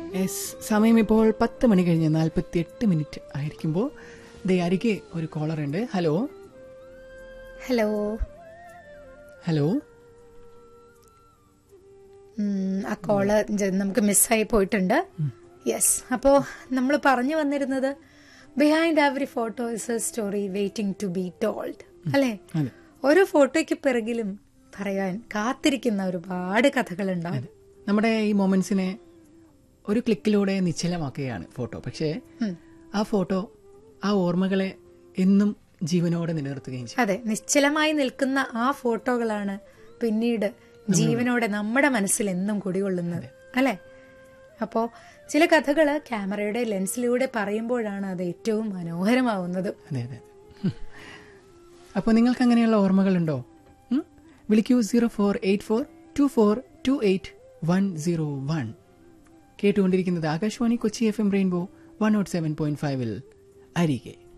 Yes സമയം ഇപ്പോൾ പത്ത് മണി കഴിഞ്ഞ് നാൽപ്പത്തി എട്ട് മിനിറ്റ് ആയിരിക്കുമ്പോൾ ദേ അരികെ ഒരു കോളർ ഉണ്ട് ഹലോ ഹലോ ഹലോ ഉം, ആ കോള് ജ- നമുക്ക് മിസ്സായി പോയിട്ടുണ്ട് യെസ് അപ്പോ നമ്മൾ പറഞ്ഞു വന്നിരുന്നത് behind every photo is a story waiting to be told അല്ലേ അതെ ഓരോ ഫോട്ടോയ്ക്ക് പിറകിലും പറയാൻ കാത്തിരിക്കുന്ന ഒരുപാട് കഥകളുണ്ടാവും നമ്മുടെ ഈ മൊമെന്റ്സിനെ ഒരു ക്ലിക്കിലൂടെ നിശ്ചലമാക്കുകയാണ് ഫോട്ടോ പക്ഷേ ആ ഫോട്ടോ ആ ഓർമ്മകളെ എന്നും ജീവനോടെ നിലനിർത്തുകയും ചെയ്യും അതെ നിശ്ചലമായി നിൽക്കുന്ന ആ ഫോട്ടോകളാണ് പിന്നീട് ജീവനോടെ നമ്മുടെ മനസ്സിൽ എന്നും കുടികൊള്ളുന്നത് അല്ലെ അപ്പോ ചില കഥകള് ക്യാമറയുടെ ലെൻസിലൂടെ പറയുമ്പോഴാണ് അത് ഏറ്റവും മനോഹരമാവുന്നത് അതെ അതെ അപ്പോൾ നിങ്ങൾക്ക് അങ്ങനെയുള്ള ഓർമ്മകളുണ്ടോ ഉം? വിളിക്കൂ zero four eight four two four two eight one zero one കേട്ടുകൊണ്ടിരിക്കുന്നത് Akashvani Kochi F M rainbow one nought seven point ഫൈവിൽ അരികെ